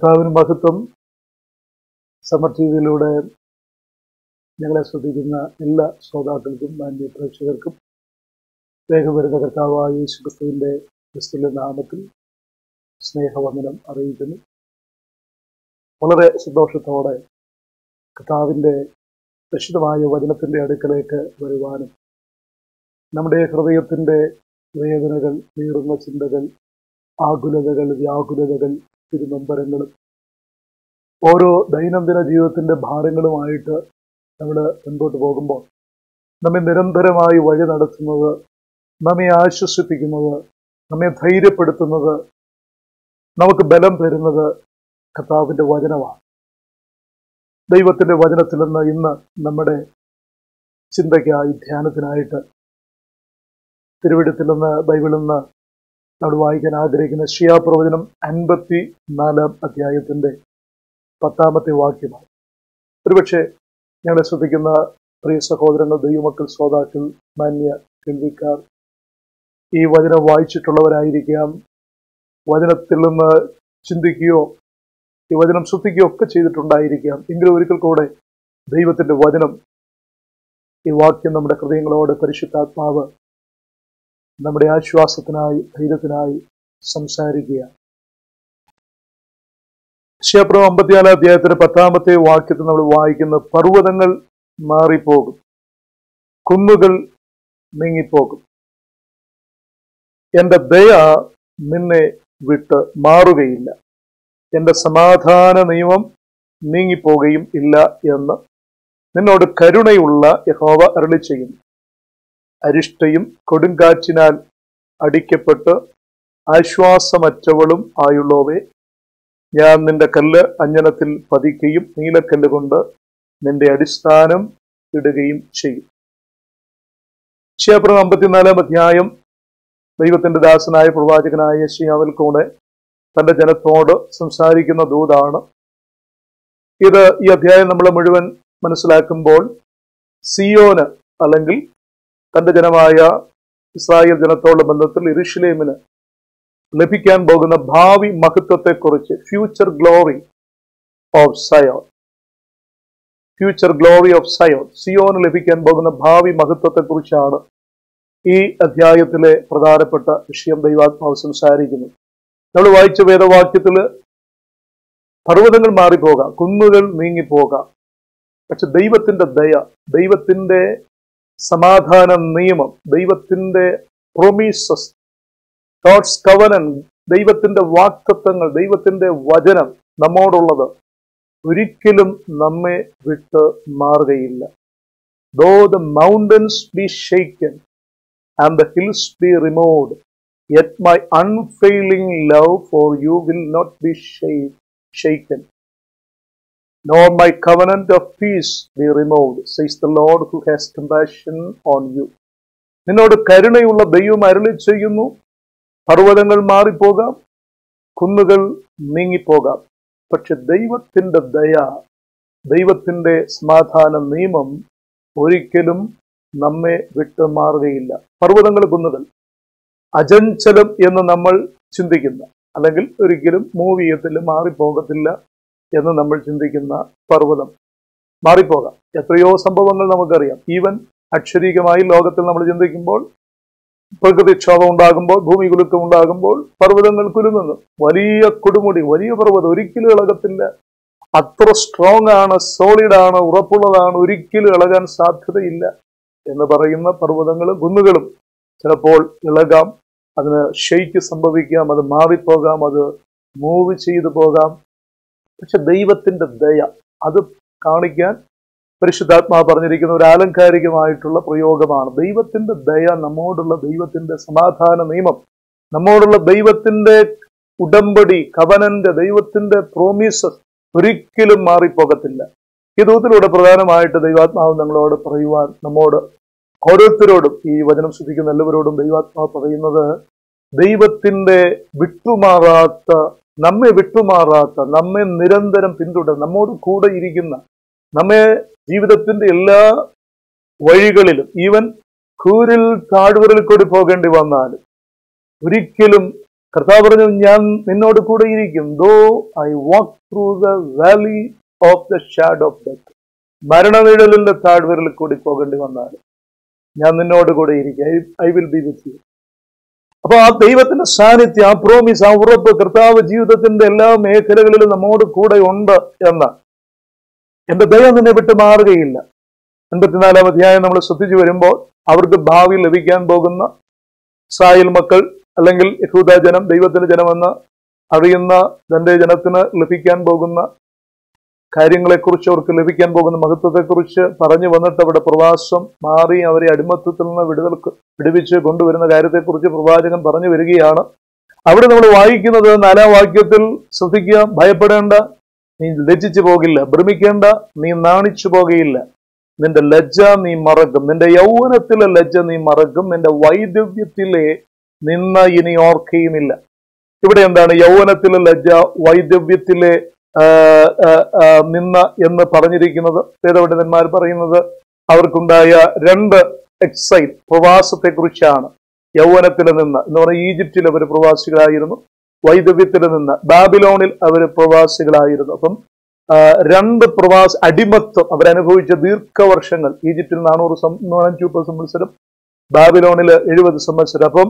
കർത്താവിന് മഹത്വം സമർ ടി വിയിലൂടെ ഞങ്ങളെ ശ്രദ്ധിക്കുന്ന എല്ലാ ശ്രോതാക്കൾക്കും മാന്യ പ്രേക്ഷകർക്കും വേഗം വരുന്ന കർത്താവായ യേശു ക്രിസ്തുവിൻ്റെ ക്രിസ്തുവിൻ്റെ നാമത്തിൽ സ്നേഹവന്ദനം അറിയിക്കുന്നു വളരെ സന്തോഷത്തോടെ കർത്താവിൻ്റെ രക്ഷിതമായ വചനത്തിൻ്റെ അടുക്കലേക്ക് വരുവാനും നമ്മുടെ ഹൃദയത്തിൻ്റെ വേദനകൾ നീറുന്ന ചിന്തകൾ ആകുലതകൾ വ്യാകുലതകൾ തിരുനൊമ്പരങ്ങളും ഓരോ ദൈനംദിന ജീവിതത്തിന്റെ ഭാരങ്ങളുമായിട്ട് നമ്മൾ മുൻപോട്ട് പോകുമ്പോൾ നമ്മെ നിരന്തരമായി വഴി നടത്തുന്നത് നമ്മെ ആശ്വസിപ്പിക്കുന്നത് നമ്മെ ധൈര്യപ്പെടുത്തുന്നത് നമുക്ക് ബലം തരുന്നത് കർത്താവിന്റെ വചനമാണ് ദൈവത്തിന്റെ വചനത്തിൽ നിന്ന് ഇന്ന് നമ്മുടെ ചിന്തയ്ക്കായി ധ്യാനത്തിനായിട്ട് തിരുവിടത്തിൽ നിന്ന് ബൈബിളിൽ നിന്ന് നമ്മൾ വായിക്കാൻ ആഗ്രഹിക്കുന്ന ഷിയാപ്രവചനം അൻപത്തി നാലാം അധ്യായത്തിന്റെ പത്താമത്തെ വാക്യമാണ് ഒരുപക്ഷെ ഞങ്ങളെ ശ്രദ്ധിക്കുന്ന പ്രിയ സഹോദരങ്ങൾ ദൈവമക്കൾ ശ്രോതാക്കൾ മാന്യ കേൾവിക്കാർ ഈ വചനം വായിച്ചിട്ടുള്ളവരായിരിക്കാം വചനത്തിൽ നിന്ന് ചിന്തിക്കുകയോ ഈ വചനം ശ്രദ്ധിക്കുകയോ ഒക്കെ ചെയ്തിട്ടുണ്ടായിരിക്കാം എങ്കിലും ഒരിക്കൽ കൂടെ ദൈവത്തിന്റെ വചനം ഈ വാക്യം നമ്മുടെ ഹൃദയങ്ങളോട് പരിശുദ്ധാത്മാവ് നമ്മുടെ ആശ്വാസത്തിനായി ധൈര്യത്തിനായി സംസാരിക്കുക ശേപ്രം അമ്പത്തിനാലാം അധ്യായത്തിന്റെ പത്താമത്തെ വാക്യത്തിൽ നമ്മൾ വായിക്കുന്ന പർവ്വതങ്ങൾ മാറിപ്പോകും കുന്നുകൾ നീങ്ങിപ്പോകും എന്റെ ദയ നിന്നെ വിട്ട് മാറുകയില്ല എന്റെ സമാധാന നിയമം നീങ്ങിപ്പോകുകയും ഇല്ല എന്ന് നിന്നോട് കരുണയുള്ള യഹോവ അരളി ചെയ്യുന്നു അരിഷ്ടയും കൊടുങ്കാറ്റിനാൽ അടിക്കപ്പെട്ട് ആശ്വാസമറ്റവളും ആയുള്ളവേ ഞാൻ നിന്റെ കല്ല് അഞ്ജനത്തിൽ പതിക്കുകയും നീലക്കല്ല് കൊണ്ട് നിന്റെ അടിസ്ഥാനം ഇടുകയും ചെയ്യും ക്ഷേപ്രം അമ്പത്തിനാലാം അധ്യായം ദൈവത്തിന്റെ ദാസനായ പ്രവാചകനായ ഷിയാവിൽ കൂടെ തന്റെ ജനത്തോട് സംസാരിക്കുന്ന ദൂതാണ് ഇത് ഈ അധ്യായം നമ്മൾ മുഴുവൻ മനസ്സിലാക്കുമ്പോൾ സിയോന് അല്ലെങ്കിൽ തന്റെ ജനമായ ഇസ്രായേൽ ജനത്തോടുള്ള ബന്ധത്തിൽ ഇറുഷലേമിന് ലഭിക്കാൻ പോകുന്ന ഭാവി മഹത്വത്തെക്കുറിച്ച് future glory of Zion future glory of Zion സിയോന് ലഭിക്കാൻ പോകുന്ന ഭാവി മഹത്വത്തെക്കുറിച്ചാണ് ഈ അധ്യായത്തിലെ പ്രധാനപ്പെട്ട വിഷയം ദൈവാത്മാവ് സംസാരിക്കുന്നത് നമ്മൾ വായിച്ച വേദവാക്യത്തില് പർവ്വതങ്ങൾ മാറിപ്പോകാം കുന്നുകൾ നീങ്ങിപ്പോകാം പക്ഷെ ദൈവത്തിന്റെ ദയ ദൈവത്തിന്റെ സമാധാന നിയമം ദൈവത്തിന്റെ പ്രൊമീസസ് ഗോഡ്സ് കവനൻ ദൈവത്തിന്റെ വാക്തത്വങ്ങൾ ദൈവത്തിന്റെ വചനം നമ്മോടുള്ളത് ഒരിക്കലും നമ്മെ വിട്ട് മാറുകയില്ല though the mountains be shaken and the hills be removed yet my unfailing love for you will not be shaken nor my covenant of peace be removed, says the Lord who has compassion on you. നിന്നോട് കരുണയുള്ള ദൈവം അരുളി ചെയ്യുന്നു പർവ്വതങ്ങൾ മാറിപ്പോകാം കുന്നുകൾ നീങ്ങിപ്പോകാം പക്ഷെ ദൈവത്തിന്റെ ദയ ദൈവത്തിന്റെ സമാധാന നിയമം ഒരിക്കലും നമ്മെ വിട്ട് മാറുകയില്ല പർവ്വതങ്ങൾ കുന്നുകൾ അജഞ്ചലം എന്ന് നമ്മൾ ചിന്തിക്കുന്ന അല്ലെങ്കിൽ ഒരിക്കലും മൂവിയത്തിൽ മാറിപ്പോകത്തില്ല എന്ന് നമ്മൾ ചിന്തിക്കുന്ന പർവ്വതം മാറിപ്പോകാം എത്രയോ സംഭവങ്ങൾ നമുക്കറിയാം ഈവൻ അക്ഷരീകമായി ലോകത്തിൽ നമ്മൾ ചിന്തിക്കുമ്പോൾ പ്രകൃതിക്ഷോഭം ഉണ്ടാകുമ്പോൾ ഭൂമി കുലുക്കം ഉണ്ടാകുമ്പോൾ പർവ്വതങ്ങൾ കുലുങ്ങുന്നു വലിയ കൊടുമുടി വലിയ പർവ്വതം ഒരിക്കലും ഇളകത്തില്ല അത്ര സ്ട്രോങ് ആണ് സോളിഡ് ആണ് ഉറപ്പുള്ളതാണ് ഒരിക്കലും ഇളകാൻ സാധ്യതയില്ല എന്ന് പറയുന്ന പർവ്വതങ്ങളും കുന്നുകളും ചിലപ്പോൾ ഇളകാം അതിന് ഷെയ്ക്ക് സംഭവിക്കാം അത് മാറിപ്പോകാം അത് മൂവ് ചെയ്തു പോകാം പക്ഷെ ദൈവത്തിന്റെ ദയ അത് കാണിക്കാൻ പരിശുദ്ധാത്മാവ് പറഞ്ഞിരിക്കുന്ന ഒരു ആലങ്കാരികമായിട്ടുള്ള പ്രയോഗമാണ് ദൈവത്തിന്റെ ദയ നമ്മോടുള്ള ദൈവത്തിന്റെ സമാധാന നിയമം നമ്മോടുള്ള ദൈവത്തിന്റെ ഉടമ്പടി കവനന്റെ ദൈവത്തിന്റെ പ്രോമിസസ് ഒരിക്കലും മാറിപ്പോകത്തില്ല ഈ ദൂത്തിലൂടെ പ്രധാനമായിട്ട് ദൈവാത്മാവ് ഞങ്ങളോട് പറയുവാൻ നമ്മോട് ഓരോരുത്തരോടും ഈ വചനം ശ്രദ്ധിക്കുന്ന എല്ലാവരോടും ദൈവാത്മാവ് പറയുന്നത് ദൈവത്തിന്റെ വിട്ടുമാറാത്ത നമ്മെ വിട്ടുമാറാത്ത നമ്മെ നിരന്തരം പിന്തുടർ നമ്മോട് കൂടെ ഇരിക്കുന്ന നമ്മെ ജീവിതത്തിന്റെ എല്ലാ വഴികളിലും ഈവൻ കൂരിൽ താഴ്വരയിൽ കൂടി പോകേണ്ടി വന്നാലും ഒരിക്കലും കർത്താവ് പറഞ്ഞു ഞാൻ നിന്നോട് കൂടെ ഇരിക്കും though I walk through the valley of the shadow of death മരണനിഴലിന്റെ താഴ്വരയിൽ കൂടി പോകേണ്ടി വന്നാൽ ഞാൻ നിന്നോട് കൂടെ ഇരിക്കും I will be with you അപ്പൊ ആ ദൈവത്തിന്റെ സാന്നിധ്യം ആ പ്രോമിസ് ആ ഉറപ്പ് കർത്താവ് ജീവിതത്തിന്റെ എല്ലാ മേഖലകളിലും നമ്മോട് കൂടെ ഉണ്ട് എന്ന് എന്റെ ദയ നിന്നെ വിട്ടു മാറുകയില്ല എൺപത്തിനാലാം അധ്യായം നമ്മൾ ശ്രദ്ധിച്ചു വരുമ്പോൾ അവർക്ക് ഭാവി ലഭിക്കാൻ പോകുന്ന ഇസ്രായേൽ മക്കൾ അല്ലെങ്കിൽ യഹൂദ ജനം ദൈവത്തിന്റെ ജനമെന്ന് അറിയുന്ന തന്റെ ജനത്തിന് ലഭിക്കാൻ പോകുന്ന കാര്യങ്ങളെക്കുറിച്ച് അവർക്ക് ലഭിക്കാൻ പോകുന്ന മഹത്വത്തെക്കുറിച്ച് പറഞ്ഞു വന്നിട്ട് അവിടെ പ്രവാസം മാറി അവരെ അടിമത്തത്തിൽ നിന്ന് വിടുതൽ വിടുവിച്ച് കൊണ്ടുവരുന്ന കാര്യത്തെക്കുറിച്ച് പ്രവാചകൻ പറഞ്ഞു വരികയാണ് അവിടെ നമ്മൾ വായിക്കുന്നത് നാലാം വാക്യത്തിൽ ശ്രദ്ധിക്കുക ഭയപ്പെടേണ്ട നീ ലജ്ജിച്ചു പോകില്ല ഭ്രമിക്കേണ്ട നീ നാണിച്ചു പോകുകയില്ല നിന്റെ ലജ്ജ നീ മറക്കും നിന്റെ യൗവനത്തിലെ ലജ്ജ നീ മറക്കും നിന്റെ വൈദവ്യത്തിലെ നിന്ന ഇനി ഓർക്കുകയുമില്ല ഇവിടെ എന്താണ് യൗവനത്തിലെ ലജ്ജ വൈദവ്യത്തിലെ ആ, ആ, ആ, നിന്ന എന്ന് പറഞ്ഞിരിക്കുന്നത് വേദപണ്ഡിതന്മാർ പറയുന്നത് അവർക്കുണ്ടായ രണ്ട് എക്സൈറ്റ് പ്രവാസത്തെ കുറിച്ചാണ് യൗവനത്തിൽ നിന്ന് എന്ന് പറഞ്ഞാൽ ഈജിപ്തിൽ അവർ പ്രവാസികളായിരുന്നു വൈദവ്യത്തിൽ നിന്ന് ബാബിലോണിൽ അവർ പ്രവാസികളായിരുന്നു അപ്പം ആ, രണ്ട് പ്രവാസ അടിമത്വം അവരനുഭവിച്ച ദീർഘവർഷങ്ങൾ ഈജിപ്തിൽ നാനൂറ് സം- നാനൂറ്റി സംവത്സരം ബാബിലോണില് എഴുപത് സംവത്സരം അപ്പം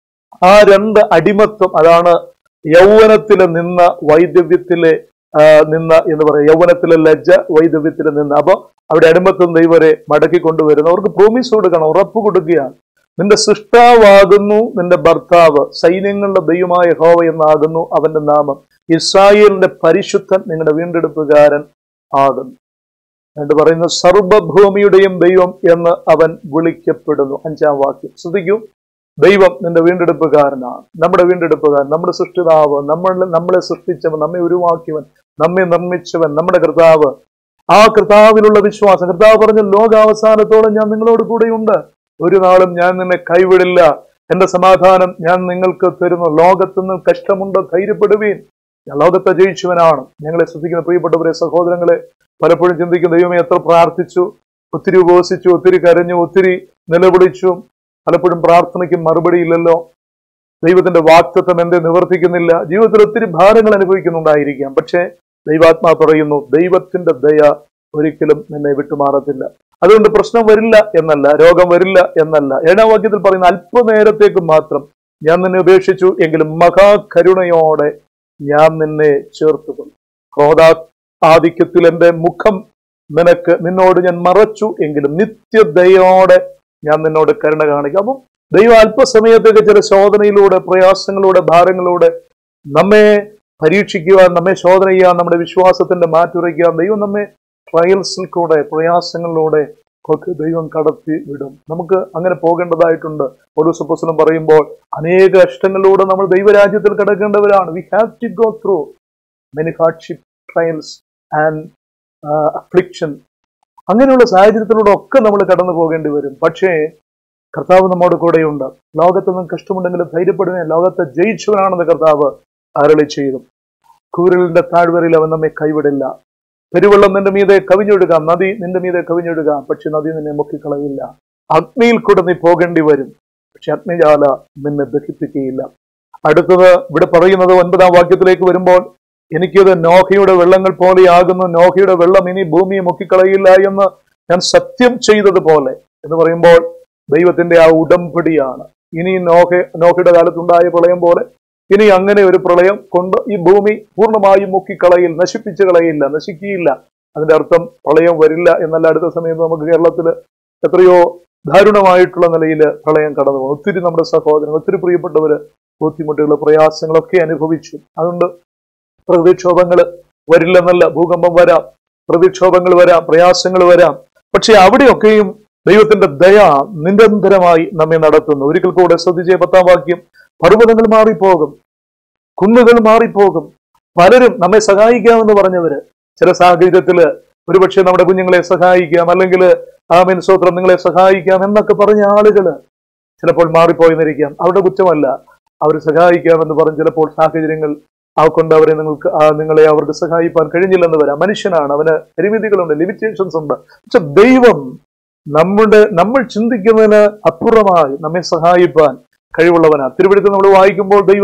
ആ രണ്ട് അടിമത്വം അതാണ് യൗവനത്തിലെ നിന്ന വൈദവ്യത്തിലെ ആ, നിന്ന എന്ന് പറയാം യൗവനത്തിലെ ലജ്ജ വൈദവ്യത്തിലെ നിന്ന് അപ്പൊ അവിടെ അടിമത്വം ദൈവരെ മടക്കി കൊണ്ടുവരുന്നു അവർക്ക് പ്രോമിസ് കൊടുക്കണം ഉറപ്പ് കൊടുക്കുകയാണ് നിന്റെ സൃഷ്ടാവാകുന്നു നിന്റെ ഭർത്താവ് സൈന്യങ്ങളുടെ ദൈവമായ ഹോവ എന്നാകുന്നു അവന്റെ നാമം ഇസ്രായേലിന്റെ പരിശുദ്ധൻ നിങ്ങളുടെ വീണ്ടെടുപ്പുകാരൻ ആകുന്നു എന്നിട്ട് പറയുന്നു സർവഭൂമിയുടെയും ദൈവം എന്ന് അവൻ വിളിക്കപ്പെടുന്നു അഞ്ചാം വാക്യം ശ്രദ്ധിക്കൂ ദൈവം നിന്റെ വീണ്ടെടുപ്പുകാരനാണ് നമ്മുടെ വീണ്ടെടുപ്പുകാരൻ നമ്മുടെ സൃഷ്ടിതാവ് നമ്മൾ നമ്മളെ സൃഷ്ടിച്ചവൻ നമ്മെ ഉരുവാക്കിയവൻ നമ്മെ നിർമ്മിച്ചവൻ നമ്മുടെ കർത്താവ് ആ കർത്താവിലുള്ള വിശ്വാസം കർത്താവ് പറഞ്ഞ ലോകാവസാനത്തോളം ഞാൻ നിങ്ങളോട് കൂടെയുണ്ട് ഒരു നാളും ഞാൻ നിന്നെ കൈവിടില്ല എന്റെ സമാധാനം ഞാൻ നിങ്ങൾക്ക് തരുന്നു ലോകത്തുനിന്ന് കഷ്ടമുണ്ട് ധൈര്യപ്പെടുവീൻ ഞാൻ ലോകത്തെ ജയിച്ചവനാണ് ഞങ്ങളെ ശ്രദ്ധിക്കുന്ന പ്രിയപ്പെട്ടവരെ സഹോദരങ്ങളെ പലപ്പോഴും ചിന്തിക്കുന്ന ദൈവമേ എത്ര പ്രാർത്ഥിച്ചു ഒത്തിരി ഉപവസിച്ചു ഒത്തിരി കരഞ്ഞു ഒത്തിരി നിലവിളിച്ചു പലപ്പോഴും പ്രാർത്ഥനയ്ക്ക് മറുപടി ഇല്ലല്ലോ ദൈവത്തിന്റെ വാക്തത്വം എന്തേ നിവർത്തിക്കുന്നില്ല ജീവിതത്തിൽ ഒത്തിരി ഭാരങ്ങൾ അനുഭവിക്കുന്നുണ്ടായിരിക്കാം പക്ഷേ ദൈവാത്മാ പറയുന്നു ദൈവത്തിന്റെ ദയ ഒരിക്കലും നിന്നെ വിട്ടുമാറത്തില്ല അതുകൊണ്ട് പ്രശ്നം വരില്ല എന്നല്ല രോഗം വരില്ല എന്നല്ല ഏഴാം വാക്യത്തിൽ പറയുന്ന അല്പനേരത്തേക്ക് മാത്രം ഞാൻ നിന്നെ ഉപേക്ഷിച്ചു എങ്കിലും മഹാകരുണയോടെ ഞാൻ നിന്നെ ചേർത്തുകൊള്ളു ക്രോധാ ആധിക്യത്തിൽ എന്റെ മുഖം നിനക്ക് നിന്നോട് ഞാൻ മറച്ചു എങ്കിലും നിത്യദയോടെ ഞാൻ നിന്നോട് കരുണ കാണിക്കും അപ്പം ദൈവം അല്പസമയത്തേക്ക് ചില ശോധനയിലൂടെ പ്രയാസങ്ങളിലൂടെ ഭാരങ്ങളിലൂടെ നമ്മെ പരീക്ഷിക്കുവാൻ നമ്മെ ശോധന ചെയ്യാൻ നമ്മുടെ വിശ്വാസത്തിന്റെ മാറ്റുരയ്ക്കാൻ ദൈവം നമ്മെ ട്രയൽസിൽ കൂടെ പ്രയാസങ്ങളിലൂടെ ഒക്കെ ദൈവം കടത്തി വിടും നമുക്ക് അങ്ങനെ പോകേണ്ടതായിട്ടുണ്ട് ഒരു സുപ്പസനം പറയുമ്പോൾ അനേക കഷ്ടങ്ങളിലൂടെ നമ്മൾ ദൈവരാജ്യത്തിൽ കിടക്കേണ്ടവരാണ് we have to go through many hardship trials and affliction അങ്ങനെയുള്ള സാഹചര്യത്തിലൂടെ ഒക്കെ നമ്മൾ കടന്നു പോകേണ്ടി വരും പക്ഷേ കർത്താവ് നമ്മോട് കൂടെയുണ്ട് ലോകത്തൊന്നും കഷ്ടമുണ്ടെങ്കിലും ധൈര്യപ്പെടുവേ ലോകത്തെ ജയിച്ചവനാണെന്ന് കർത്താവ് അരളി ചെയ്തു കൂരലിന്റെ താഴ്വരയിൽ അവൻ നമ്മെ കൈവിടില്ല പെരുവെള്ളം നിന്റെ മീതെ കവിഞ്ഞൊഴുകാം നദി നിന്റെ മീതെ കവിഞ്ഞൊഴുകാം പക്ഷെ നദി നിന്നെ മുക്കിക്കളയില്ല അഗ്നിയിൽ കൂടെ നീ പോകേണ്ടി വരും പക്ഷെ അഗ്നിജാല നിന്നെ ദഹിപ്പിക്കുകയില്ല അടുത്തത് ഇവിടെ പറയുന്നത് ഒൻപതാം വാക്യത്തിലേക്ക് വരുമ്പോൾ എനിക്കത് നോഹയുടെ വെള്ളങ്ങൾ പോലെയാകുന്നു നോഹയുടെ വെള്ളം ഇനി ഭൂമിയെ മുക്കിക്കളയില്ല എന്ന് ഞാൻ സത്യം ചെയ്തതുപോലെ എന്ന് പറയുമ്പോൾ ദൈവത്തിന്റെ ആ ഉടമ്പടിയാണ് ഇനി നോഹ നോഹയുടെ കാലത്തുണ്ടായ പ്രളയം പോലെ ഇനി അങ്ങനെ ഒരു പ്രളയം കൊണ്ട് ഈ ഭൂമി പൂർണ്ണമായും മുക്കിക്കളയിൽ നശിപ്പിച്ചു കളയില്ല നശിക്കുകയില്ല അതിന്റെ അർത്ഥം പ്രളയം വരില്ല എന്നല്ല അടുത്ത സമയത്ത് നമുക്ക് കേരളത്തിൽ എത്രയോ ദാരുണമായിട്ടുള്ള നിലയിൽ പ്രളയം കടന്നു പോകും ഒത്തിരി നമ്മുടെ സഹോദരങ്ങൾ ഒത്തിരി പ്രിയപ്പെട്ടവര് ബുദ്ധിമുട്ടുകൾ പ്രയാസങ്ങളൊക്കെ അനുഭവിച്ചു അതുകൊണ്ട് പ്രതിക്ഷോഭങ്ങൾ വരില്ലെന്നല്ല ഭൂകമ്പം വരാം പ്രതിക്ഷോഭങ്ങൾ വരാം പ്രയാസങ്ങൾ വരാം പക്ഷെ അവിടെയൊക്കെയും ദൈവത്തിന്റെ ദയ നിരന്തരമായി നമ്മെ നടത്തുന്നു ഒരിക്കൽ കൂടെ ശ്രദ്ധിച്ച പത്താം വാക്യം പർവ്വതങ്ങൾ മാറിപ്പോകും കുന്നുകൾ മാറിപ്പോകും പലരും നമ്മെ സഹായിക്കാമെന്ന് പറഞ്ഞവര് ചില സാഹചര്യത്തില് ഒരുപക്ഷെ നമ്മുടെ കുഞ്ഞുങ്ങളെ സഹായിക്കാം അല്ലെങ്കിൽ ആമീൻ സ്വത്രം നിങ്ങളെ സഹായിക്കാം എന്നൊക്കെ പറഞ്ഞ ആളുകള് ചിലപ്പോൾ മാറിപ്പോയെന്നിരിക്കാം അവരുടെ കുറ്റമല്ല അവർ സഹായിക്കാമെന്ന് പറഞ്ഞ് ചിലപ്പോൾ സാഹചര്യങ്ങൾ ആ കൊണ്ട് അവരെ നിങ്ങൾക്ക് ആ നിങ്ങളെ അവർക്ക് സഹായിപ്പാൻ കഴിഞ്ഞില്ലെന്ന് വരാം മനുഷ്യനാണ് അവന് പരിമിതികളുണ്ട് ലിമിറ്റേഷൻസ് ഉണ്ട് പക്ഷെ ദൈവം നമ്മുടെ നമ്മൾ ചിന്തിക്കുന്നതിന് അപ്പുറമായി നമ്മെ സഹായിപ്പാൻ കഴിവുള്ളവനാണ് തിരുവഴുത്ത് നമ്മൾ വായിക്കുമ്പോൾ ദൈവം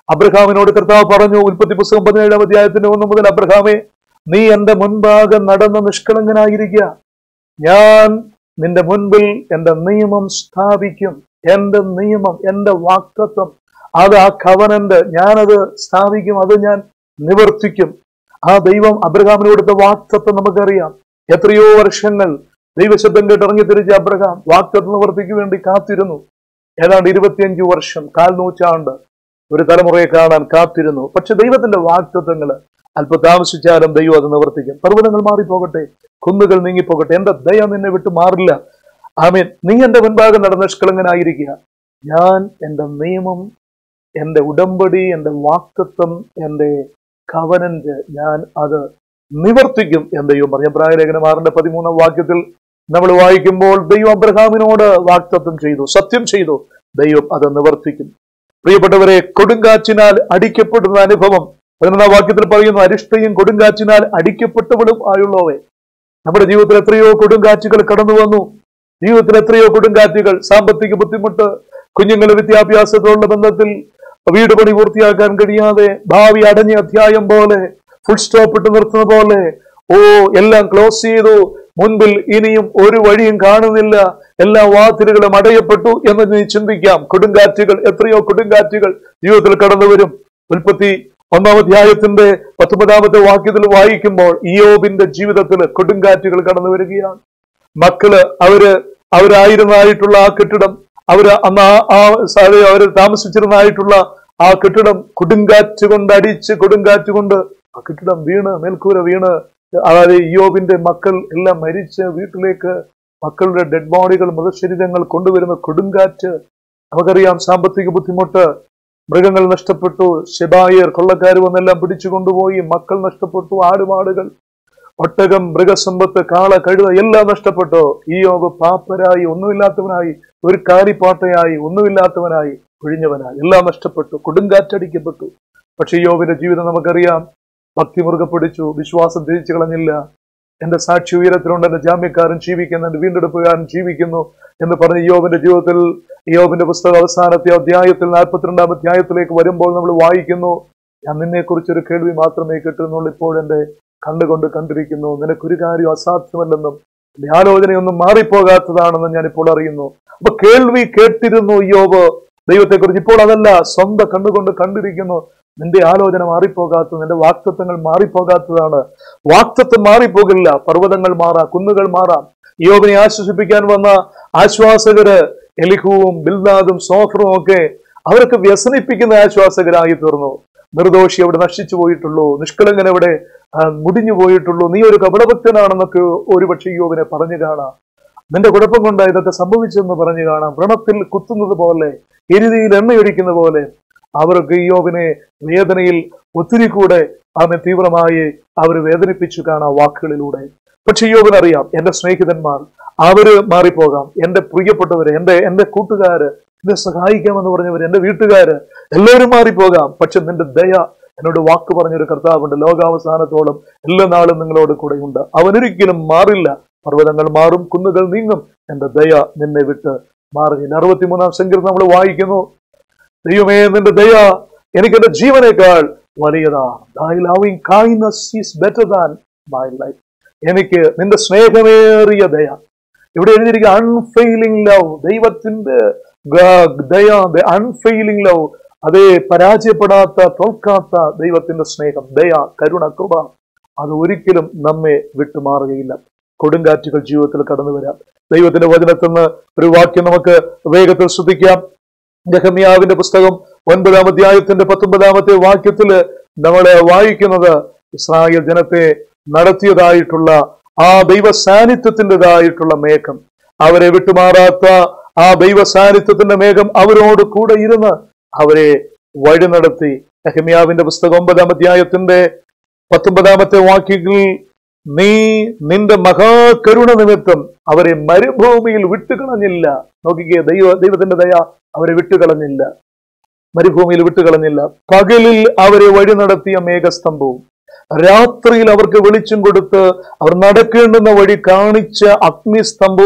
അബ്രഹാമിനോട് കർത്താവ് പറഞ്ഞു ഉൽപ്പത്തി പുസ്തകം പതിനേഴാം അധ്യായത്തിന്റെ ഒന്ന് മുതൽ അബ്രഹാമെ നീ എന്റെ മുൻപാകെ നടന്ന് നിഷ്കളങ്കനായിരിക്കുക ഞാൻ നിന്റെ മുൻപിൽ എന്റെ നിയമം സ്ഥാപിക്കും എന്റെ നിയമം എന്റെ വാക്തത്വം അത് ആ കവനന്റ് ഞാനത് സ്ഥാപിക്കും അത് ഞാൻ നിവർത്തിക്കും ആ ദൈവം അബ്രഹാമിന് കൊടുത്ത വാക്തത്വം നമുക്കറിയാം എത്രയോ വർഷങ്ങൾ ദൈവശബ്ദം കേട്ടിറങ്ങി തിരിച്ച അബ്രഹാം വാക്തത്വ നിവർത്തിക്ക് വേണ്ടി കാത്തിരുന്നു ഏതാണ്ട് ഇരുപത്തിയഞ്ചു വർഷം കാൽ നൂറ്റാണ്ട് ഒരു തലമുറയെ കാണാൻ കാത്തിരുന്നു പക്ഷെ ദൈവത്തിന്റെ വാക്തത്വങ്ങൾ അല്പം താമസിച്ചാലും ദൈവം അത് നിവർത്തിക്കും പർവ്വതങ്ങൾ മാറിപ്പോകട്ടെ കുന്നുകൾ നീങ്ങിപ്പോകട്ടെ എന്റെ ദയ നിന്നെ വിട്ടു മാറില്ല ആമീൻ നീ എന്റെ മുൻപാകെ നടന്ന നിഷ്കളങ്കനായിരിക്കുക ഞാൻ എന്റെ നിയമം എന്റെ ഉടമ്പടി എന്റെ വാക്തത്വം എന്റെ കവനന്റ് ഞാൻ അത് നിവർത്തിക്കും എന്ന് ദൈവം പറഞ്ഞു പ്രായലേഖനം ആറിന്റെ പതിമൂന്നാം വാക്യത്തിൽ നമ്മൾ വായിക്കുമ്പോൾ ദൈവം അബ്രഹാമിനോട് വാക്തത്വം ചെയ്തു സത്യം ചെയ്തു ദൈവം അത് നിവർത്തിക്കും പ്രിയപ്പെട്ടവരെ കൊടുങ്കാറ്റിനാൽ അടിക്കപ്പെടുന്ന അനുഭവം പതിനൊന്നാം വാക്യത്തിൽ പറയുന്നു അരിഷ്ടയും കൊടുങ്കാറ്റിനാൽ അടിക്കപ്പെട്ടവളും ആയുള്ളവേ നമ്മുടെ ജീവിതത്തിൽ എത്രയോ കൊടുങ്കാറ്റുകൾ കടന്നു വന്നു ജീവിതത്തിൽ എത്രയോ കൊടുങ്കാറ്റുകൾ സാമ്പത്തിക ബുദ്ധിമുട്ട് കുഞ്ഞുങ്ങളുടെ വിദ്യാഭ്യാസത്തോടുള്ള ബന്ധത്തിൽ വീട് പണി പൂർത്തിയാക്കാൻ കഴിയാതെ ഭാവി അടഞ്ഞ അധ്യായം പോലെ ഫുൾ സ്റ്റോപ്പ് ഇട്ട് നിർത്തുന്ന പോലെ ഓ എല്ലാം ക്ലോസ് ചെയ്തു മുൻപിൽ ഇനിയും ഒരു വഴിയും കാണുന്നില്ല എല്ലാ വാതിലുകളും അടയപ്പെട്ടു എന്ന് നീ ചിന്തിക്കാം കൊടുങ്കാറ്റുകൾ എത്രയോ കൊടുങ്കാറ്റുകൾ ജീവിതത്തിൽ കടന്നു വരും ഉൽപ്പത്തി ഒന്നാം അധ്യായത്തിന്റെ പത്തൊമ്പതാമത്തെ വാക്യത്തിൽ വായിക്കുമ്പോൾ ഇയോബിന്റെ ജീവിതത്തിൽ കൊടുങ്കാറ്റുകൾ കടന്നു വരികയാണ് മക്കള് അവര് അവരായിരുന്നതായിട്ടുള്ള ആ കെട്ടിടം അവര് അന്ന് ആ ആ സ്ഥലം അവര് താമസിച്ചിരുന്നതായിട്ടുള്ള ആ കെട്ടിടം കൊടുങ്കാറ്റ് കൊണ്ട് അടിച്ച് കൊടുങ്കാറ്റ് കൊണ്ട് ആ കെട്ടിടം വീണ് മേൽക്കൂര വീണ് അതായത് ഇയോബിന്റെ മക്കൾ എല്ലാം മരിച്ച് വീട്ടിലേക്ക് മക്കളുടെ ഡെഡ് ബോഡികൾ മൃതശരീരങ്ങൾ കൊണ്ടുവരുന്ന കൊടുങ്കാറ്റ് നമുക്കറിയാം സാമ്പത്തിക ബുദ്ധിമുട്ട് മൃഗങ്ങൾ നഷ്ടപ്പെട്ടു ശബായർ കൊള്ളക്കാർ വന്നെല്ലാം പിടിച്ചു കൊണ്ടുപോയി മക്കൾ നഷ്ടപ്പെട്ടു ആടുമാടുകൾ ഒട്ടകം മൃഗസമ്പത്ത് കാള കഴുത എല്ലാം നഷ്ടപ്പെട്ടു ഈ യോഗ പാപ്പരായി ഒന്നുമില്ലാത്തവനായി ഒരു കാലിപ്പാട്ടയായി ഒന്നുമില്ലാത്തവനായി ഒഴിഞ്ഞവനായി എല്ലാം നഷ്ടപ്പെട്ടു കൊടുങ്കാറ്റടിക്കപ്പെട്ടു പക്ഷെ യോവിന്റെ ജീവിതം നമുക്കറിയാം ഭക്തി മുറുകെ പിടിച്ചു വിശ്വാസം തിരിച്ചു കളഞ്ഞില്ല എന്റെ സാക്ഷി ഉയരത്തിലുണ്ട് എന്റെ ജാമ്യക്കാരൻ ജീവിക്കുന്നു എന്റെ വീണ്ടെടുപ്പുകാരൻ ജീവിക്കുന്നു എന്ന് പറഞ്ഞ് യോബിന്റെ ജീവിതത്തിൽ യോബിന്റെ പുസ്തക അവസാനത്തെ അധ്യായത്തിൽ നാൽപ്പത്തിരണ്ടാം അധ്യായത്തിലേക്ക് വരുമ്പോൾ നമ്മൾ വായിക്കുന്നു ഞാൻ നിന്നെ കുറിച്ചൊരു കേൾവി മാത്രമേ കിട്ടുന്നുള്ളൂ ഇപ്പോൾ എന്റെ കണ്ണുകൊണ്ട് കണ്ടിരിക്കുന്നു നിനക്കൊരു കാര്യം അസാധ്യമല്ലെന്നും എന്റെ ആലോചനയൊന്നും മാറിപ്പോകാത്തതാണെന്ന് ഞാൻ ഇപ്പോൾ അറിയുന്നു അപ്പൊ കേൾവി കേട്ടിരുന്നു യോബ് ദൈവത്തെക്കുറിച്ച് ഇപ്പോൾ അതല്ല സ്വന്തം കണ്ണുകൊണ്ട് കണ്ടിരിക്കുന്നു നിന്റെ ആലോചന മാറിപ്പോകാത്തത് നിന്റെ വാക്തത്വങ്ങൾ മാറിപ്പോകാത്തതാണ് വാക്തത്വം മാറിപ്പോകില്ല പർവ്വതങ്ങൾ മാറാം കുന്നുകൾ മാറാം യോബിനെ ആശ്വസിപ്പിക്കാൻ വന്ന ആശ്വാസകര് എലിഹുവും ബിൽദാദും സോഫറും ഒക്കെ അവർക്ക് വ്യസനിപ്പിക്കുന്ന ആശ്വാസകരായി തീർന്നു നിർദോഷി അവിടെ നശിച്ചു പോയിട്ടുള്ളൂ നിഷ്കളങ്കൻ അവിടെ ആ, മുടിഞ്ഞു പോയിട്ടുള്ളൂ നീ ഒരു കപടഭക്തനാണെന്നൊക്കെ ഒരുപക്ഷെ യോബിനെ പറഞ്ഞു കാണാം നിന്റെ കുഴപ്പം കൊണ്ട് ഇതൊക്കെ സംഭവിച്ചെന്ന് പറഞ്ഞു കാണാം വ്രണത്തിൽ കുത്തുന്നത് പോലെ എരുതിയിൽ എണ്ണയൊഴിക്കുന്ന പോലെ അവർക്ക് യോബിനെ വേദനയിൽ ഒത്തിരി കൂടെ അവനെ തീവ്രമായി അവർ വേദനിപ്പിച്ചു കാണാം വാക്കുകളിലൂടെ പക്ഷെ യോബിനറിയാം എന്റെ സ്നേഹിതന്മാർ അവര് മാറിപ്പോകാം എന്റെ പ്രിയപ്പെട്ടവര് എന്റെ എന്റെ കൂട്ടുകാര് എന്നെ സഹായിക്കാമെന്ന് പറഞ്ഞവർ എന്റെ വീട്ടുകാര് എല്ലാവരും മാറിപ്പോകാം പക്ഷെ നിന്റെ ദയ എന്നോട് വാക്ക് പറഞ്ഞൊരു കർത്താവുണ്ട് ലോകാവസാനത്തോളം എല്ലാ നാളും നിങ്ങളോട് കൂടെ ഉണ്ട് അവനൊരിക്കലും മാറില്ല പർവ്വതങ്ങൾ മാറും കുന്നുകൾ നീങ്ങും എന്റെ ദയ നിന്നെ വിട്ട് മാറുകയില്ല അറുപത്തിമൂന്നാം സങ്കീർത്തം നമ്മൾ വായിക്കുന്നു ദൈവമേ നിന്റെ ദയ എനിക്ക് എന്റെ ജീവനേക്കാൾ വലിയതാണ് Thy loving kindness is better than my life. എനിക്ക് നിന്റെ സ്നേഹമേറിയ ദയ ഇവിടെ എഴുതിയിരിക്കുക അൺഫെയിലിംഗ് ലവ് ദൈവത്തിന്റെ ഗ- ദയ അൺഫെയിലിംഗ് ലവ് അതേ പരാജയപ്പെടാത്ത തോൽക്കാത്ത ദൈവത്തിന്റെ സ്നേഹം ദയ കരുണ കൃപ അത് ഒരിക്കലും നമ്മെ വിട്ടുമാറുകയില്ല കൊടുങ്കാറ്റുകൾ ജീവിതത്തിൽ കടന്നു വരാം ദൈവത്തിന്റെ വചനത്തിൽ നിന്ന് ഒരു വാക്യം നമുക്ക് വേഗത്തിൽ ശ്രദ്ധിക്കാം ജഹമ്യാവിന്റെ പുസ്തകം ഒൻപതാം അധ്യായത്തിന്റെ പത്തൊമ്പതാമത്തെ വാക്യത്തില് നമ്മൾ വായിക്കുന്നത് ഇസ്രായേൽ ജനത്തെ നടത്തിയതായിട്ടുള്ള ആ ദൈവ സാന്നിധ്യത്തിൻ്റെതായിട്ടുള്ള മേഘം അവരെ വിട്ടുമാറാത്ത ആ ദൈവ സാന്നിധ്യത്തിന്റെ മേഘം അവരോട് കൂടെ ഇരുന്ന് അവരെ വഴി നടത്തി നെഹമ്യാവിന്റെ പുസ്തകം ഒമ്പതാം അധ്യായത്തിന്റെ പത്തൊമ്പതാമത്തെ വാക്യങ്ങളിൽ നീ നിന്റെ മഹാകരുണ നിമിത്തം അവരെ മരുഭൂമിയിൽ വിട്ടുകളഞ്ഞില്ല നോക്കിക്കേ ദൈവ ദൈവത്തിന്റെ ദയ അവരെ വിട്ടുകളഞ്ഞില്ല മരുഭൂമിയിൽ വിട്ടുകളഞ്ഞില്ല പകലിൽ അവരെ വഴി നടത്തിയ മേഘസ്തംഭവും രാത്രിയിൽ അവർക്ക് വെളിച്ചം കൊടുത്ത് അവർ നടക്കേണ്ടുന്ന വഴി കാണിച്ച അഗ്നിസ്തംഭവും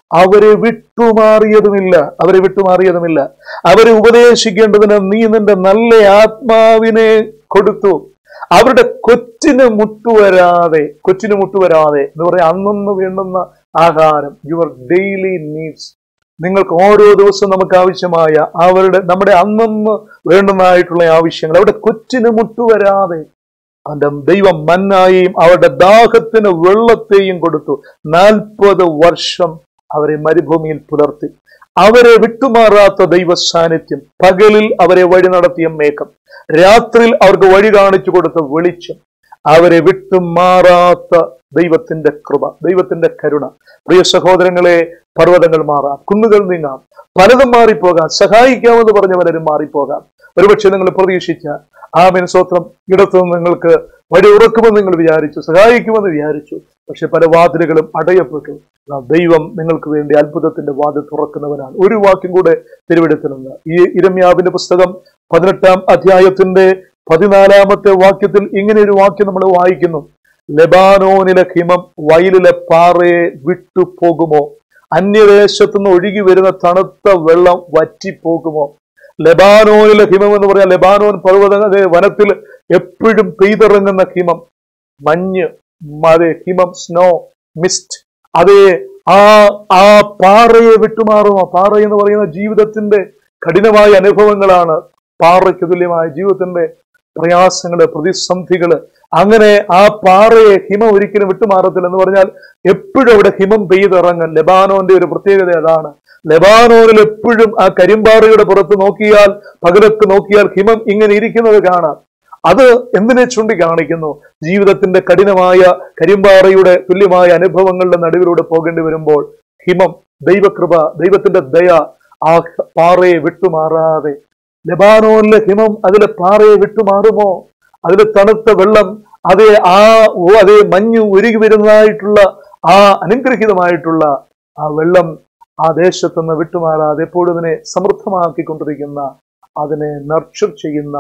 അവരെ വിട്ടുമാറിയതുമില്ല അവരെ വിട്ടുമാറിയതുമില്ല അവരെ ഉപദേശിക്കേണ്ടതിന് നീ നിന്റെ നല്ല ആത്മാവിനെ കൊടുത്തു അവരുടെ കൊച്ചിന് മുട്ടുവരാതെ കൊച്ചിന് മുട്ടുവരാതെ എന്ന് പറയാം അന്നൊന്ന് വേണ്ടുന്ന ആഹാരം യുവർ ഡെയിലി നീഡ്സ് നിങ്ങൾക്ക് ഓരോ ദിവസവും നമുക്ക് ആവശ്യമായ അവരുടെ നമ്മുടെ അന്നന്ന് വേണ്ടുന്നതായിട്ടുള്ള ആവശ്യങ്ങൾ അവിടെ കൊച്ചിന് മുട്ടുവരാതെ അവന്റെ ദൈവം മന്നായും അവരുടെ ദാഹത്തിന് വെള്ളത്തെയും കൊടുത്തു നാൽപ്പത് വർഷം അവരെ മരുഭൂമിയിൽ പുലർത്തി അവരെ വിട്ടുമാറാത്ത ദൈവ സാന്നിധ്യം പകലിൽ അവരെ വഴി നടത്തിയ മേഘം രാത്രിയിൽ അവർക്ക് വഴി കാണിച്ചു കൊടുത്ത വെളിച്ചം അവരെ വിട്ടുമാറാത്ത ദൈവത്തിന്റെ കൃപ ദൈവത്തിന്റെ കരുണ പ്രിയ സഹോദരങ്ങളെ പർവ്വതങ്ങൾ മാറാം കുന്നുകൾ നീങ്ങാം പലതും മാറിപ്പോകാം സഹായിക്കാമെന്ന് പറഞ്ഞ പലരും മാറിപ്പോകാം ഒരുപക്ഷെ നിങ്ങൾ പ്രതീക്ഷിച്ച ആമേൻ സ്വത്രം ഇടത്തുനിന്ന് നിങ്ങൾക്ക് വഴി ഉറക്കുമെന്ന് നിങ്ങൾ വിചാരിച്ചു സഹായിക്കുമെന്ന് വിചാരിച്ചു പക്ഷെ പല വാതിലുകളും അടയപ്പെട്ടു ആ ദൈവം നിങ്ങൾക്ക് വേണ്ടി അത്ഭുതത്തിന്റെ വാതിൽ തുറക്കുന്നവനാണ് ഒരു വാക്യം കൂടെ തിരുവെടുത്തിൽ നിന്ന് ഈ ഇരമ്യാവിന്റെ പുസ്തകം പതിനെട്ടാം അധ്യായത്തിന്റെ പതിനാലാമത്തെ വാക്യത്തിൽ ഇങ്ങനെ ഒരു വാക്യം നമ്മൾ വായിക്കുന്നു ലെബാനോനിലെ ഹിമം വയലിലെ പാറയെ വിട്ടു പോകുമോ അന്യദേശത്തുനിന്ന് ഒഴുകി വരുന്ന തണുത്ത വെള്ളം വറ്റിപ്പോകുമോ ലെബാനോനിലെ ഹിമം എന്ന് പറയാം ലെബാനോൻ പർവ്വത അതെ വനത്തിൽ എപ്പോഴും പെയ്തിറങ്ങുന്ന ഹിമം മഞ്ഞ് അതെ ഹിമം സ്നോ മിസ്റ്റ് അതേ ആ ആ പാറയെ വിട്ടുമാറുമോ പാറ എന്ന് പറയുന്ന ജീവിതത്തിന്റെ കഠിനമായ അനുഭവങ്ങളാണ് പാറയ്ക്ക് തുല്യമായ ജീവിതത്തിന്റെ പ്രയാസങ്ങള് പ്രതിസന്ധികള് അങ്ങനെ ആ പാറയെ ഹിമം ഒരിക്കലും വിട്ടുമാറത്തില്ല എന്ന് പറഞ്ഞാൽ എപ്പോഴും അവിടെ ഹിമം പെയ്തിറങ്ങും ലെബാനോന്റെ ഒരു പ്രത്യേകത അതാണ് ലെബാനോനിൽ എപ്പോഴും ആ കരിമ്പാറയുടെ പുറത്ത് നോക്കിയാൽ പകലത്ത് നോക്കിയാൽ ഹിമം ഇങ്ങനെ ഇരിക്കുന്നത് കാണാം അത് എന്തിനെ ചൂണ്ടിക്കാണിക്കുന്നു ജീവിതത്തിന്റെ കഠിനമായ കരിമ്പാറയുടെ തുല്യമായ അനുഭവങ്ങളുടെ നടുവിലൂടെ പോകേണ്ടി വരുമ്പോൾ ഹിമം ദൈവകൃപ ദൈവത്തിന്റെ ദയ ആ പാറയെ വിട്ടുമാറാതെ ലെബാനോനിലെ ഹിമം അതിലെ പാറയെ വിട്ടുമാറുമോ അതിലെ തണുത്ത വെള്ളം അതേ ആ ഓ അതേ മഞ്ഞു ഉരുകി വരുന്നതായിട്ടുള്ള ആ അനുഗ്രഹീതമായിട്ടുള്ള ആ വെള്ളം ആ ദേശത്തുനിന്ന് വിട്ടുമാറാതെ എപ്പോഴും അതിനെ സമൃദ്ധമാക്കിക്കൊണ്ടിരിക്കുന്ന അതിനെ നർച്ചർ ചെയ്യുന്ന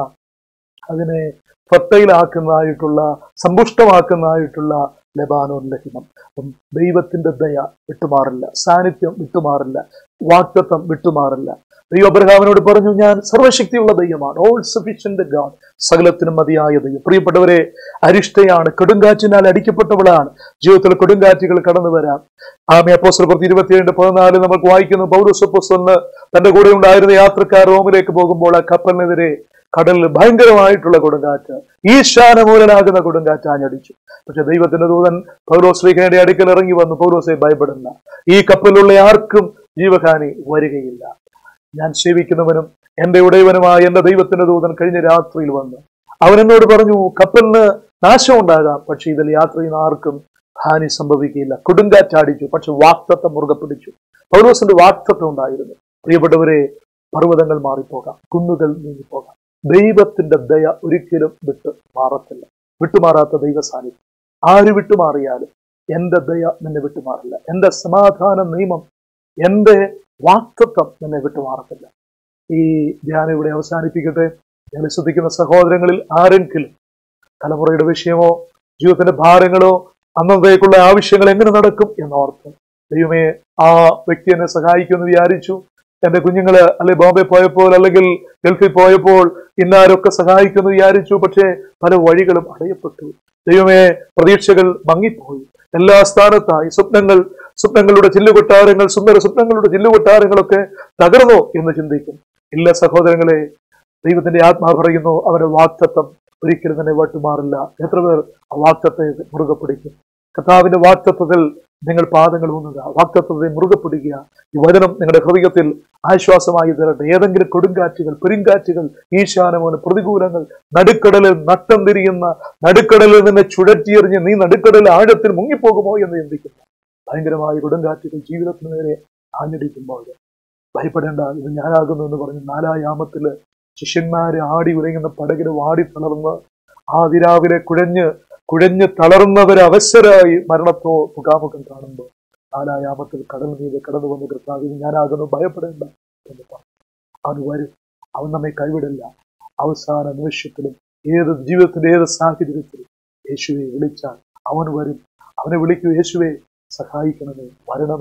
അതിനെ ഫർട്ടൈലാക്കുന്നതായിട്ടുള്ള സമ്പുഷ്ടമാക്കുന്നതായിട്ടുള്ള ലബാനോനിലെ ഹിമം അപ്പം ദൈവത്തിന്റെ ദയ വിട്ടുമാറില്ല സാന്നിധ്യം വിട്ടുമാറില്ല വാക്തത്വം വിട്ടുമാറില്ല ദൈവം അബ്രഹാമിനോട് പറഞ്ഞു ഞാൻ സർവശക്തിയുള്ള ദൈവമാണ് ഓൾ സഫീഷ്യന്റ് ഗാഡ് സകലത്തിനും മതിയായ ദൈവം പ്രിയപ്പെട്ടവരെ അരിഷ്ടയാണ് കൊടുങ്കാറ്റിനാൽ അടിക്കപ്പെട്ടവളാണ് ജീവിതത്തിൽ കൊടുങ്കാറ്റുകൾ കടന്നു വരാം ആമി അപ്പോസ്റ്റൽ പ്രതി ഇരുപത്തിയേഴ് പതിനാല് നമുക്ക് വായിക്കുന്നു പൗരസപ്പോസ്റ്റലിന് തന്റെ കൂടെ ഉണ്ടായിരുന്ന യാത്രക്കാർ റോമിലേക്ക് പോകുമ്പോൾ ആ കപ്പലിനെതിരെ കടലിൽ ഭയങ്കരമായിട്ടുള്ള കൊടുങ്കാറ്റ് ഈശാനമൂലനാകുന്ന കൊടുങ്കാറ്റ് ആഞ്ഞടിച്ചു പക്ഷെ ദൈവത്തിന്റെ ദൂതൻ പൗലോശ്രീഖയുടെ അടുക്കൽ ഇറങ്ങി വന്നു പൗലോസെ ഭയപ്പെടുന്ന ഈ കപ്പലിലുള്ള ആർക്കും ജീവഹാനി വരികയില്ല ഞാൻ സേവിക്കുന്നവനും എന്റെ ഉടയവനുമായ എന്റെ ദൈവത്തിന്റെ ദൂതൻ കഴിഞ്ഞ രാത്രിയിൽ വന്നു അവൻ എന്നോട് പറഞ്ഞു കപ്പലിന് നാശമുണ്ടാകാം പക്ഷെ ഇതിൽ യാത്ര ചെയ്യുന്ന ആർക്കും ഹാനി സംഭവിക്കുകയില്ല കൊടുങ്കാറ്റടിച്ചു പക്ഷെ വാക്തത്വം മുറുകെ പിടിച്ചു പൗലോസിന്റെ വാക്തത്വം ഉണ്ടായിരുന്നു പ്രിയപ്പെട്ടവരെ പർവ്വതങ്ങൾ മാറിപ്പോകാം കുന്നുകൾ നീങ്ങിപ്പോകാം ദൈവത്തിന്റെ ദയ ഒരിക്കലും വിട്ട് മാറത്തില്ല വിട്ടുമാറാത്ത ദൈവ സാന്നിധ്യം ആര് വിട്ടുമാറിയാലും എന്റെ ദയ നിന്നെ വിട്ടുമാറില്ല എന്റെ സമാധാന നിയമം എന്റെ വാക്തത്വം നിന്നെ വിട്ടുമാറത്തില്ല ഈ ധ്യാനം ഇവിടെ അവസാനിപ്പിക്കട്ടെ ഞാൻ ശ്രദ്ധിക്കുന്ന സഹോദരങ്ങളിൽ ആരെങ്കിലും തലമുറയുടെ വിഷയമോ ജീവിതത്തിന്റെ ഭാരങ്ങളോ അന്നത്തേക്കുള്ള ആവശ്യങ്ങൾ എങ്ങനെ നടക്കും എന്നോർത്ത് ദൈവമേ ആ വ്യക്തി എന്നെ സഹായിക്കുമെന്ന് വിചാരിച്ചു എന്റെ കുഞ്ഞുങ്ങള് അല്ലെ ബോംബെ പോയപ്പോൾ അല്ലെങ്കിൽ ഗൾഫിൽ പോയപ്പോൾ ഇന്നാരൊക്കെ സഹായിക്കുമെന്ന് വിചാരിച്ചു പക്ഷേ പല വഴികളും അടയപ്പെട്ടു ദൈവമേ പ്രതീക്ഷകൾ മങ്ങിപ്പോയി എല്ലാ സ്ഥാനത്തായി സ്വപ്നങ്ങൾ സ്വപ്നങ്ങളുടെ ചില്ലുകൊട്ടാരങ്ങൾ സുന്ദര സ്വപ്നങ്ങളുടെ ചില്ലുകൊട്ടാരങ്ങളൊക്കെ തകർന്നോ എന്ന് ചിന്തിക്കും ഇല്ല സഹോദരങ്ങളെ ദൈവത്തിന്റെ ആത്മാവ് പറയുന്നു അവന്റെ വാക്തത്വം ഒരിക്കലും തന്നെ വട്ടുമാറില്ല എത്ര പേർ ആ വാക്തത്തെ മുറുകെ പിടിക്കും കർത്താവിന്റെ വാക്തത്വത്തിൽ നിങ്ങൾ പാദങ്ങൾ ഊന്നുക വാക്തത്വത്തെ മുറുകെ പിടിക്കുക ഈ വചനം നിങ്ങളുടെ ഹൃദയത്തിൽ ആശ്വാസമായി തരട്ടെ ഏതെങ്കിലും കൊടുങ്കാറ്റുകൾ പെരുങ്കാറ്റുകൾ ഈശാനമോന് പ്രതികൂലങ്ങൾ നടുക്കടലിൽ നട്ടം തിരിയുന്ന നടുക്കടലിൽ നിന്നെ ചുഴറ്റിയെറിഞ്ഞ് നീ നടുക്കടലിൽ ആഴത്തിൽ മുങ്ങിപ്പോകുമോ എന്ന് ചിന്തിക്കുന്നു ഭയങ്കരമായ കൊടുങ്കാറ്റുകൾ ജീവിതത്തിന് നേരെ ആഞ്ഞടിക്കുമ്പോൾ ഭയപ്പെടേണ്ട ഇത് ഞാനാകുന്നു എന്ന് പറഞ്ഞ് നാലായാമത്തില് ശിഷ്യന്മാരെ ആടി ഉലയുന്ന പടകിന് വാടി തളർന്ന് ആതിരാവിലെ കുഴഞ്ഞ് കുഴഞ്ഞ് തളർന്നവരെ അവസരായി മരണത്തോ മുഖാമുഖം കാണുമ്പോൾ നാലായാമത്തിൽ കടൽ മീത് കടന്നു വന്ന് കർത്താവിന് ഞാനാകുന്നു ഭയപ്പെടേണ്ട എന്ന് പറഞ്ഞു അവൻ വരും അവൻ നമ്മെ കൈവിടില്ല അവസാന നിമിഷത്തിലും ഏത് ജീവിതത്തിന്റെ ഏത് സാഹചര്യത്തിലും യേശുവെ വിളിച്ചാൽ അവൻ വരും അവനെ വിളിക്കൂ യേശുവെ സഹായിക്കണമേ വരണമേ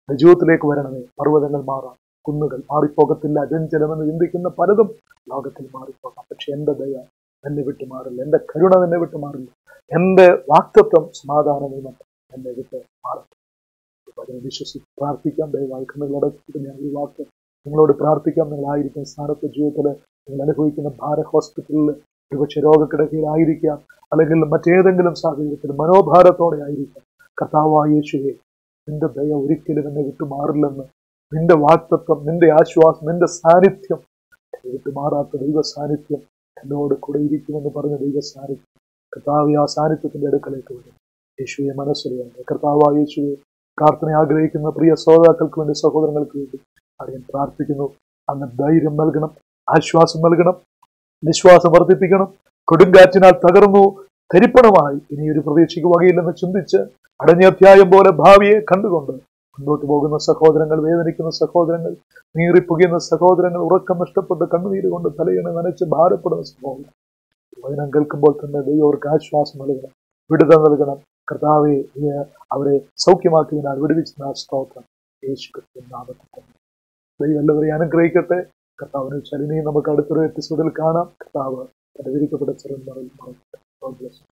എന്റെ ജീവിതത്തിലേക്ക് വരണമേ പർവ്വതങ്ങൾ മാറാം കുന്നുകൾ മാറിപ്പോകത്തില്ല അജഞ്ചലമെന്ന് ചിന്തിക്കുന്ന പലതും ലോകത്തിൽ മാറിപ്പോകാം പക്ഷെ എന്റെ ദയ എന്നെ വിട്ടു മാറില്ല എന്റെ കരുണ എന്നെ വിട്ടു മാറില്ല എന്റെ വാക്തത്വം സമാധാന നിയമം എന്നെ വിട്ട് മാറില്ല അതിനെ വിശ്വസിച്ച് പ്രാർത്ഥിക്കാം ദയവായി കണ്ണുകളടച്ചിട്ട് ഞാൻ ഈ വാക്ക് നിങ്ങളോട് പ്രാർത്ഥിക്കാം നിങ്ങളായിരിക്കുന്ന സ്ഥാനത്ത് ജീവിതത്തിൽ നിങ്ങൾ അനുഭവിക്കുന്ന ഭാര ഹോസ്പിറ്റലിൽ ഒരുപക്ഷെ രോഗക്കിടക്കയിലായിരിക്കാം അല്ലെങ്കിൽ മറ്റേതെങ്കിലും സാഹചര്യത്തിൽ മനോഭാരത്തോടെ ആയിരിക്കാം കർത്താവായ യേശുവെ നിന്റെ ദയ ഒരിക്കലും എന്നെ വിട്ടു മാറില്ലെന്ന് നിന്റെ വാക്തത്വം നിന്റെ ആശ്വാസം നിന്റെ സാന്നിധ്യം എന്നെ വിട്ടു മാറാത്ത ദൈവ സാന്നിധ്യം എന്നോട് കൂടെ ഇരിക്കുമെന്ന് പറഞ്ഞ ദൈവ സാന്നിധ്യം കർത്താവ് ആ സാന്നിധ്യത്തിന്റെ അടുക്കലേക്ക് വരും യേശുവെ മനസ്സിലായി കർത്താവായ യേശുവെ പ്രാർത്ഥന ആഗ്രഹിക്കുന്ന പ്രിയ ശ്രോതാക്കൾക്ക് വേണ്ടി സഹോദരങ്ങൾക്ക് വേണ്ടി അറിയാൻ പ്രാർത്ഥിക്കുന്നു അങ്ങ് ധൈര്യം നൽകണം ആശ്വാസം നൽകണം വിശ്വാസം വർദ്ധിപ്പിക്കണം കൊടുങ്കാറ്റിനാൽ തകർന്നു ധരിപ്പണമായി ഇനി ഒരു പ്രതീക്ഷയ്ക്ക് വകയില്ലെന്ന് ചിന്തിച്ച് അടഞ്ഞ അധ്യായം പോലെ ഭാവിയെ കണ്ടുകൊണ്ട് മുന്നോട്ട് പോകുന്ന സഹോദരങ്ങൾ വേദനിക്കുന്ന സഹോദരങ്ങൾ നീറിപ്പുകയുന്ന സഹോദരങ്ങൾ ഉറക്കം നഷ്ടപ്പെട്ട് കണ്ണുനീര് കൊണ്ട് തലയിണ നനച്ച് ഭാരപ്പെടുന്ന സഹോദരൻ വചനം കേൾക്കുമ്പോൾ തന്നെ ദൈവം അവർക്ക് ആശ്വാസം നൽകണം വിടുതൽ നൽകണം കർത്താവെ നീ അവരെ സൗഖ്യമാക്കിയതിനാൽ വിടുവിച്ച സ്തോത്രം യേശു ക്രിസ്തു നാമത്തിൽ തന്നെ ദൈവം എല്ലാവരെയും അനുഗ്രഹിക്കട്ടെ കർത്താവിനെ ചലിനെയും നമുക്ക് അടുത്തൊരു എപ്പിസോഡിൽ കാണാം കർത്താവ് തന്റെ വിരിക്കപ്പെട്ട ചെറുപ്പം